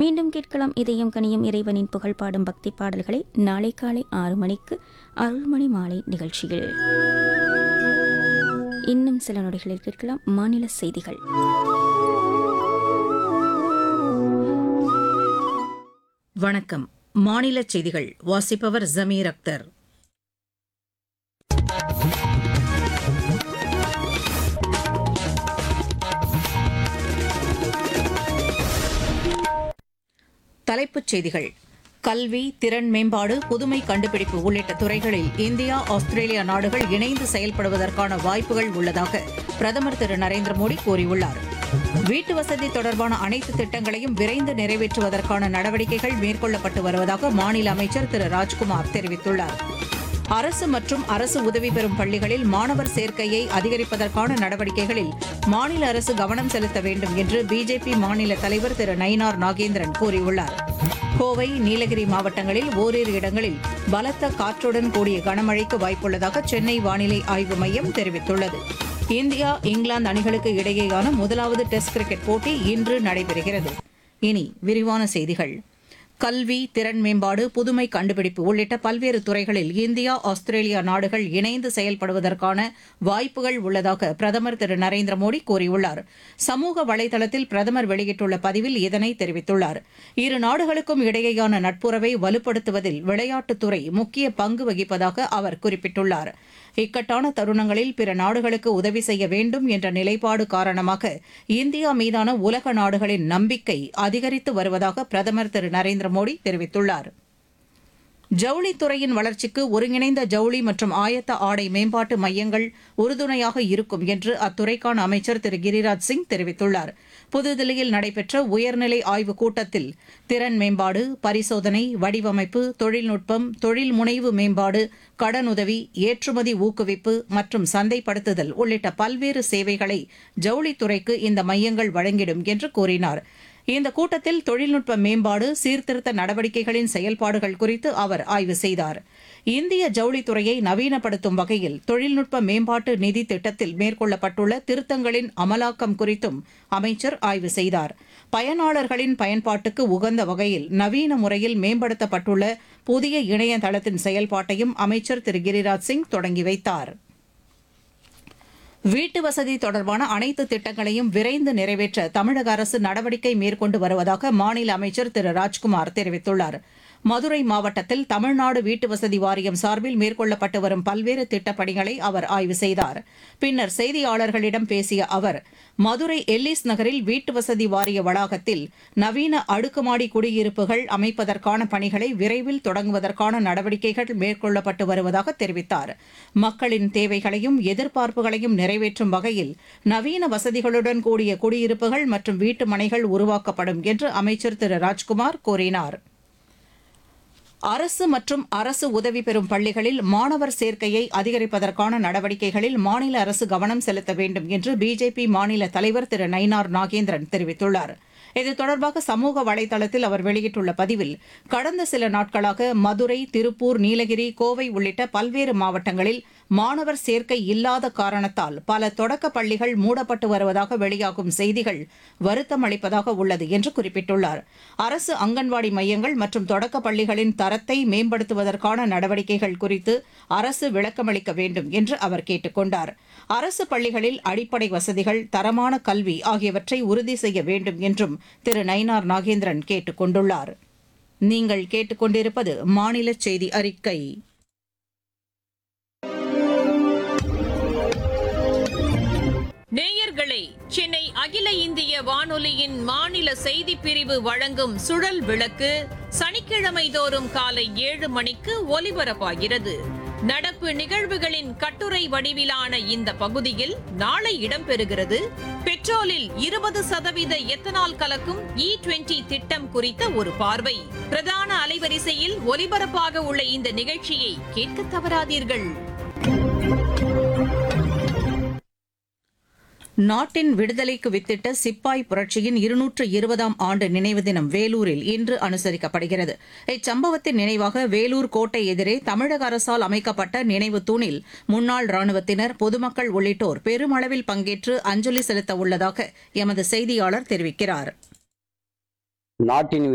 மீண்டும் கேட்கலாம் இதயம் கனியும் இறைவனின் புகழ் பாடும் பக்தி பாடல்களை நாளை காலை ஆறு மணிக்கு அருள்மணி மாலை நிகழ்ச்சியில் இன்னும் சில நொடிகளில் கேட்கலாம் மாநில செய்திகள் வணக்கம் மாநில செய்திகள் வாசிப்பவர் ஜமீர் அக்தர் தலைப்புச் செய்திகள் கல்வி திறன் மேம்பாடு புதுமை கண்டுபிடிப்பு உள்ளிட்ட துறைகளில் இந்தியா ஆஸ்திரேலியா நாடுகள் இணைந்து செயல்படுவதற்கான வாய்ப்புகள் உள்ளதாக பிரதமர் திரு நரேந்திர மோடி கூறியுள்ளார் வீட்டு வசதி தொடர்பான அனைத்து திட்டங்களையும் விரைந்து நிறைவேற்றுவதற்கான நடவடிக்கைகள் மேற்கொள்ளப்பட்டு வருவதாக மாநில அமைச்சர் திரு ராஜ்குமார் தெரிவித்துள்ளார் அரசு மற்றும் அரசு உதவி பெறும் பள்ளிகளில் மாணவர் சேர்க்கையை அதிகரிப்பதற்கான நடவடிக்கைகளில் மாநில அரசு கவனம் செலுத்த வேண்டும் என்று பிஜேபி மாநில தலைவர் திரு நயினார் நாகேந்திரன் கூறியுள்ளார் கோவை நீலகிரி மாவட்டங்களில் ஓரிரு இடங்களில் பலத்த காற்றுடன் கூடிய கனமழைக்கு வாய்ப்புள்ளதாக சென்னை வானிலை ஆய்வு மையம் தெரிவித்துள்ளது இந்தியா இங்கிலாந்து அணிகளுக்கு இடையேயான முதலாவது டெஸ்ட் கிரிக்கெட் போட்டி இன்று நடைபெறுகிறது இனி விரிவான செய்திகள் கல்வி திறன் மேம்பாடு புதுமை கண்டுபிடிப்பு உள்ளிட்ட பல்வேறு துறைகளில் இந்தியா ஆஸ்திரேலியா நாடுகள் இணைந்து செயல்படுவதற்கான வாய்ப்புகள் உள்ளதாக பிரதமர் திரு நரேந்திர மோடி கூறியுள்ளார் சமூக வலைதளத்தில் பிரதமர் வெளியிட்டுள்ள பதிவில் இதனை தெரிவித்துள்ளார் இரு நாடுகளுக்கும் இடையேயான நட்புறவை வலுப்படுத்துவதில் விளையாட்டுத்துறை முக்கிய பங்கு வகிப்பதாக அவர் குறிப்பிட்டுள்ளார் இக்கட்டான தருணங்களில் பிற நாடுகளுக்கு உதவி செய்ய வேண்டும் என்ற நிலைப்பாடு காரணமாக இந்தியா மீதான உலக நாடுகளின் நம்பிக்கை அதிகரித்து வருவதாக பிரதமர் திரு நரேந்திர மோடி தெரிவித்துள்ளார் ஜவுளித்துறையின் வளர்ச்சிக்கு ஒருங்கிணைந்த ஜவுளி மற்றும் ஆயத்த ஆடை மேம்பாட்டு மையங்கள் உறுதுணையாக இருக்கும் என்று அத்துறைக்கான அமைச்சர் திரு கிரிராஜ் சிங் தெரிவித்துள்ளார் புதுதில்லியில் நடைபெற்ற உயர்நிலை ஆய்வுக் கூட்டத்தில் திறன் மேம்பாடு பரிசோதனை வடிவமைப்பு தொழில்நுட்பம் தொழில் முனைவு மேம்பாடு கடனுதவி ஏற்றுமதி ஊக்குவிப்பு மற்றும் சந்தைப்படுத்துதல் உள்ளிட்ட பல்வேறு சேவைகளை ஜவுளித்துறைக்கு இந்த மையங்கள் வழங்கிடும் என்று கூறினார் இந்த கூட்டத்தில் தொழில்நுட்ப மேம்பாடு சீர்திருத்த நடவடிக்கைகளின் செயல்பாடுகள் குறித்து அவர் ஆய்வு செய்தார் இந்திய ஜவுளித்துறையை நவீனப்படுத்தும் வகையில் தொழில்நுட்ப மேம்பாட்டு நிதி திட்டத்தில் மேற்கொள்ளப்பட்டுள்ள திருத்தங்களின் அமலாக்கம் குறித்தும் அமைச்சர் ஆய்வு செய்தார் பயனாளர்களின் பயன்பாட்டுக்கு உகந்த வகையில் நவீன முறையில் மேம்படுத்தப்பட்டுள்ள புதிய இணையதளத்தின் செயல்பாட்டையும் அமைச்சர் திரு கிரிராஜ் சிங் தொடங்கி வைத்தார் வீட்டு வசதி தொடர்பான அனைத்து திட்டங்களையும் விரைந்து நிறைவேற்ற தமிழக அரசு நடவடிக்கை மேற்கொண்டு வருவதாக மாநில அமைச்சர் திரு ராஜ்குமார் தெரிவித்துள்ளார் மதுரை மாவட்டத்தில் தமிழ்நாடு வீட்டு வசதி வாரியம் சார்பில் மேற்கொள்ளப்பட்டு வரும் பல்வேறு திட்டப் பணிகளை அவர் ஆய்வு செய்தார் பின்னர் செய்தியாளர்களிடம் பேசிய அவர் மதுரை எல்லிஸ் நகரில் வீட்டு வசதி வாரிய வளாகத்தில் நவீன அடுக்குமாடி குடியிருப்புகள் அமைப்பதற்கான பணிகளை விரைவில் தொடங்குவதற்கான நடவடிக்கைகள் மேற்கொள்ளப்பட்டு வருவதாக தெரிவித்தார் மக்களின் தேவைகளையும் எதிர்பார்ப்புகளையும் நிறைவேற்றும் வகையில் நவீன வசதிகளுடன் கூடிய குடியிருப்புகள் மற்றும் வீட்டு மனைகள் உருவாக்கப்படும் என்று அமைச்சர் திரு ராஜ்குமார் கூறினார் அரசு மற்றும் அரசு உதவி பெறும் பள்ளிகளில் மாணவர் சேர்க்கையை அதிகரிப்பதற்கான நடவடிக்கைகளில் மாநில அரசு கவனம் செலுத்த வேண்டும் என்று பிஜேபி மாநில தலைவர் திரு நயினார் நாகேந்திரன் தெரிவித்துள்ளார் இது தொடர்பாக சமூக வலைதளத்தில் அவர் வெளியிட்டுள்ள பதிவில் கடந்த சில நாட்களாக மதுரை திருப்பூர் நீலகிரி கோவை உள்ளிட்ட பல்வேறு மாவட்டங்களில் மாணவர் சேர்க்கை இல்லாத காரணத்தால் பல தொடக்க பள்ளிகள் மூடப்பட்டு வருவதாக வெளியாகும் செய்திகள் வருத்தம் அளிப்பதாக உள்ளது என்று குறிப்பிட்டுள்ளார் அரசு அங்கன்வாடி மையங்கள் மற்றும் தொடக்க பள்ளிகளின் தரத்தை மேம்படுத்துவதற்கான நடவடிக்கைகள் குறித்து அரசு விளக்கமளிக்க வேண்டும் என்று அவர் கேட்டுக் கொண்டார் அரசு பள்ளிகளில் அடிப்படை வசதிகள் தரமான கல்வி ஆகியவற்றை உறுதி செய்ய வேண்டும் என்றும் திரு நயினார் நாகேந்திரன் கேட்டுக் கொண்டுள்ளார் நீங்கள் கேட்டுக்கொண்டிருப்பது மாநில செய்தி அறிக்கை நேயர்களே சென்னை அகில இந்திய வானொலியின் மாநில செய்திப் பிரிவு வழங்கும் சுழல் விளக்கு சனிக்கிழமை தோறும் காலை ஏழு மணிக்கு ஒலிபரப்பாகிறது நடப்பு நிகழ்வுகளின் கட்டுரை வடிவிலான இந்த பகுதியில் நாளை இடம்பெறுகிறது பெட்ரோலில் இருபது சதவீத எத்தனால் கலக்கும் இ டுவெண்டி திட்டம் குறித்த ஒரு பார்வை பிரதான அலைவரிசையில் ஒலிபரப்பாக உள்ள இந்த நிகழ்ச்சியை கேட்க தவறாதீர்கள் நாட்டின் விடுதலைக்கு வித்திட்ட சிப்பாய் புரட்சியின் இருநூற்று இருபதாம் ஆண்டு நினைவு தினம் வேலூரில் இன்று அனுசரிக்கப்படுகிறது இச்சம்பவத்தின் நினைவாக வேலூர் கோட்டை எதிரே தமிழக அரசால் அமைக்கப்பட்ட நினைவு தூணில் முன்னாள் ராணுவத்தினர் பொதுமக்கள் உள்ளிட்டோர் பெருமளவில் பங்கேற்று அஞ்சலி செலுத்த உள்ளதாக எமது செய்தியாளர் தெரிவிக்கிறார் நாட்டின்